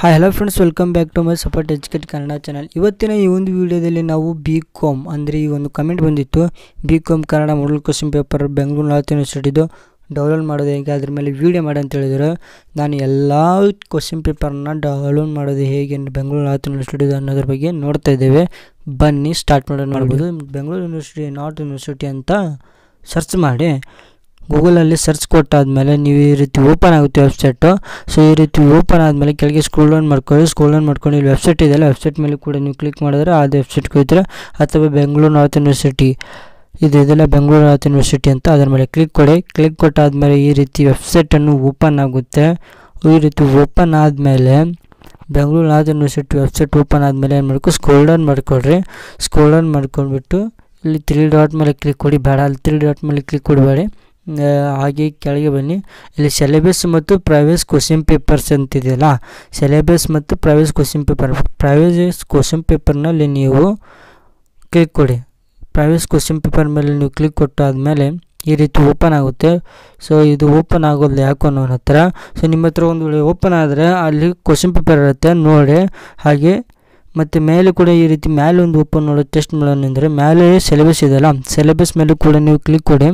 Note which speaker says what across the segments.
Speaker 1: hi hello friends welcome back to my support educate Kannada channel ಇವತ್ತಿನ ಈ ಒಂದು ವಿಡಿಯೋದಲ್ಲಿ ನಾವು ಬಿ ಕಾಮ್ ಅಂದರೆ ಈ ಒಂದು ಕಮೆಂಟ್ ಬಂದಿತ್ತು B Com Kannada model question paper Bengaluru north ಯೂನಿವರ್ಸಿಟಿದು ಡೌನ್ಲೋಡ್ ಮಾಡೋದು ಹೇಗೆ ಅದ್ರ ಮೇಲೆ ವೀಡಿಯೋ ಮಾಡಿ ಅಂತ ಹೇಳಿದ್ರು ನಾನು ಎಲ್ಲ ಕ್ವಶನ್ ಪೇಪರ್ನ ಡೌನ್ಲೋಡ್ ಮಾಡೋದು ಹೇಗೆ ಬೆಂಗಳೂರು ನಾರ್ತ್ ಯೂನಿವರ್ಸಿಟಿ ಅನ್ನೋದ್ರ ಬಗ್ಗೆ ನೋಡ್ತಾ ಇದ್ದೇವೆ ಬನ್ನಿ ಸ್ಟಾರ್ಟ್ ಮಾಡೋದು ಮಾಡ್ಬೋದು ಬೆಂಗಳೂರು ಯೂನಿವರ್ಸಿಟಿ ನಾರ್ತ್ ಯೂನಿವರ್ಸಿಟಿ ಅಂತ ಸರ್ಚ್ ಮಾಡಿ ಗೂಗಲಲ್ಲಿ ಸರ್ಚ್ ಕೊಟ್ಟಾದಮೇಲೆ ನೀವು ಈ ರೀತಿ ಓಪನ್ ಆಗುತ್ತೆ ವೆಬ್ಸೈಟು ಸೊ ಈ ರೀತಿ ಓಪನ್ ಆದಮೇಲೆ ಕೆಳಗೆ ಸ್ಕ್ರೋಲ್ ಡೌನ್ ಮಾಡ್ಕೊಳ್ಳಿ ಸ್ಕ್ರೋಲ್ ಡೌನ್ ಮಾಡ್ಕೊಂಡು ಇಲ್ಲಿ ವೆಬ್ಸೈಟ್ ಇದೆಯಲ್ಲ ವೆಬ್ಸೈಟ್ ಮೇಲೆ ಕೂಡ ನೀವು ಕ್ಲಿಕ್ ಮಾಡಿದ್ರೆ ಅದು ವೆಬ್ಸೈಟ್ಗೆ ಹೋಗ್ತೀರ ಅಥವಾ ಬೆಂಗಳೂರು ನಾರ್ತ್ ಯೂನಿವರ್ಸಿಟಿ ಇದು ಇದೆಲ್ಲ ಬೆಂಗಳೂರು ನಾರ್ತ್ ಯೂನಿವರ್ಸಿಟಿ ಅಂತ ಅದರ ಮೇಲೆ ಕ್ಲಿಕ್ ಕೊಡಿ ಕ್ಲಿಕ್ ಕೊಟ್ಟಾದಮೇಲೆ ಈ ರೀತಿ ವೆಬ್ಸೈಟನ್ನು ಓಪನ್ ಆಗುತ್ತೆ ಈ ರೀತಿ ಓಪನ್ ಆದಮೇಲೆ Bengaluru north university website open ಆದಮೇಲೆ ಏನು ಮಾಡಬೇಕು ಸ್ಕ್ರೋಲ್ ಡೌನ್ ಮಾಡ್ಕೊಳ್ರಿ ಸ್ಕ್ರೋಲ್ ಡೌನ್ ಮಾಡ್ಕೊಂಡ್ಬಿಟ್ಟು ಇಲ್ಲಿ ತ್ರೀ ಡಾಟ್ ಮೇಲೆ ಕ್ಲಿಕ್ ಕೊಡಿ ಬೇಡ ಅಲ್ಲಿ ತ್ರೀ ಡಾಟ್ ಮೇಲೆ ಕ್ಲಿಕ್ ಕೊಡಬೇಡಿ ಹಾಗೆ ಕೆಳಗೆ ಬನ್ನಿ ಇಲ್ಲಿ ಸಿಲೆಬಸ್ ಮತ್ತು ಪ್ರೈವೇಸ್ ಕ್ವಶನ್ ಪೇಪರ್ಸ್ ಅಂತಿದೆಯಲ್ಲ ಸಿಲೆಬಸ್ ಮತ್ತು previous question paper previous question ಪೇಪರ್ನಲ್ಲಿ ನೀವು ಕ್ಲಿಕ್ ಕೊಡಿ ಪ್ರೈವೇಸ್ ಕ್ವಶನ್ ಪೇಪರ್ ಮೇಲೆ ನೀವು ಕ್ಲಿಕ್ ಕೊಟ್ಟಾದಮೇಲೆ ಈ ರೀತಿ ಓಪನ್ ಆಗುತ್ತೆ ಸೊ ಇದು ಓಪನ್ ಆಗೋದು ಯಾಕೋ ನನ್ನ ಹತ್ರ ಸೊ ನಿಮ್ಮ ಹತ್ರ ಒಂದು ವೇಳೆ ಓಪನ್ ಆದರೆ ಅಲ್ಲಿ ಕ್ವಶನ್ ಪೇಪರ್ ಇರುತ್ತೆ ನೋಡಿ ಹಾಗೆ ಮತ್ತು ಮೇಲೆ ಕೂಡ ಈ ರೀತಿ ಮೇಲೆ ಒಂದು ಓಪನ್ ಮಾಡೋ ಟೆಸ್ಟ್ ಮಾಡೋಣ ಅಂದರೆ ಮೇಲೆ ಸಿಲೆಬಸ್ ಇದೆಯಲ್ಲ ಸಿಲೆಬಸ್ ಮೇಲೆ ಕೂಡ ನೀವು ಕ್ಲಿಕ್ ಕೊಡಿ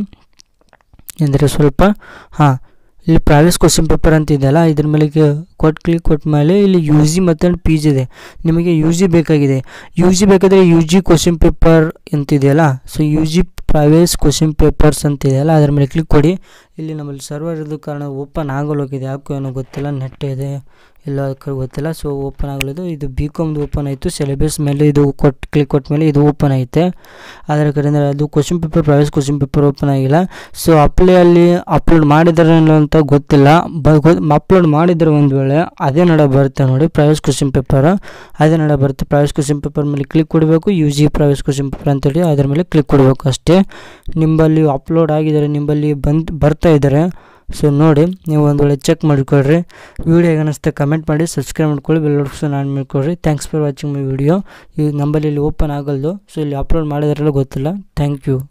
Speaker 1: ಅಂದರೆ ಸ್ವಲ್ಪ ಹಾಂ ಇಲ್ಲಿ ಪ್ರೈವೇಸ್ ಕ್ವಶನ್ ಪೇಪರ್ ಅಂತ ಇದೆಯಲ್ಲ ಇದ್ರ ಮೇಲೆ ಕೊಟ್ಟು ಕ್ಲಿಕ್ ಕೊಟ್ಟ ಮೇಲೆ ಇಲ್ಲಿ ಯು ಜಿ ಮತ್ತು ಪಿ ಜಿ ಇದೆ ನಿಮಗೆ ಯು ಜಿ ಬೇಕಾಗಿದೆ ಯು ಜಿ ಬೇಕಾದರೆ ಯು ಜಿ ಕ್ವಶನ್ ಪೇಪರ್ ಅಂತಿದೆಯಲ್ಲ so U G previous question papers ಅಂತ ಇದೆಯಲ್ಲ ಅದ್ರ ಮೇಲೆ ಕ್ಲಿಕ್ ಕೊಡಿ ಇಲ್ಲಿ ನಮ್ಮಲ್ಲಿ ಸರ್ವರ್ ಇರೋದು ಕಾರಣ ಓಪನ್ ಆಗೋಲ್ಲೋಗಿದೆ ಯಾಕೋ ಏನೋ ಗೊತ್ತಿಲ್ಲ ನೆಟ್ ಇದೆ ಎಲ್ಲ ಗೊತ್ತಿಲ್ಲ ಸೊ ಓಪನ್ ಆಗಲಿದ್ದು ಇದು ಬಿ ಕಾಮ್ದು ಓಪನ್ ಆಯಿತು ಸಿಲೆಬಸ್ ಮೇಲೆ ಇದು ಕೊಟ್ಟು ಕ್ಲಿಕ್ ಕೊಟ್ಟ ಮೇಲೆ ಇದು ಓಪನ್ ಐತೆ ಅದರ ಕಡೆಯಿಂದ ಅದು question paper previous question paper open ಆಗಿಲ್ಲ ಸೊ ಅಪ್ಲೈ ಅಲ್ಲಿ ಅಪ್ಲೋಡ್ ಮಾಡಿದ್ದಾರೆ ಅಂತ ಗೊತ್ತಿಲ್ಲ ಬ ಅಪ್ಲೋಡ್ ಮಾಡಿದರೆ ಒಂದು ವೇಳೆ ಅದೇ ನಡ ಬರುತ್ತೆ ನೋಡಿ ಪ್ರೈವೇಸ್ ಕ್ವಶನ್ ಪೇಪರ್ ಅದೇ ನಡ ಬರುತ್ತೆ ಪ್ರೈವೇಸ್ ಕ್ವಶನ್ ಪೇಪರ್ ಮೇಲೆ ಕ್ಲಿಕ್ ಕೊಡಬೇಕು U G previous question paper ಅಂತೇಳಿ ಅದ್ರ ಮೇಲೆ ಕ್ಲಿಕ್ ಕೊಡಬೇಕು ಅಷ್ಟೇ ನಿಂಬಲ್ಲಿ ಅಪ್ಲೋಡ್ ಆಗಿದ್ದಾರೆ ನಿಂಬಲ್ಲಿ ಬಂದು ಬರ್ತಾ ಇದ್ದಾರೆ ಸೊ ನೋಡಿ ನೀವು ಒಂದು ವೇಳೆ ಚೆಕ್ ಮಾಡಿಕೊಳ್ರಿ ವೀಡಿಯೋ ಹೇಗೆ ಅನ್ನಿಸ್ತೆ ಕಮೆಂಟ್ ಮಾಡಿ ಸಬ್ಸ್ಕ್ರೈಬ್ ಮಾಡ್ಕೊಳ್ಳಿ ಬೆಲ್ ನೋಟಿಫಿಕೇಶನ್ ಆನ್ ಮಾಡ್ಕೊಳ್ರಿ thanks for watching my video ಈ ನಂಬಲ್ಲಿ ಇಲ್ಲಿ ಓಪನ್ ಆಗಲ್ದು ಸೊ ಇಲ್ಲಿ ಅಪ್ಲೋಡ್ ಮಾಡಿದಾರಲ್ಲ ಗೊತ್ತಿಲ್ಲ ಥ್ಯಾಂಕ್ ಯು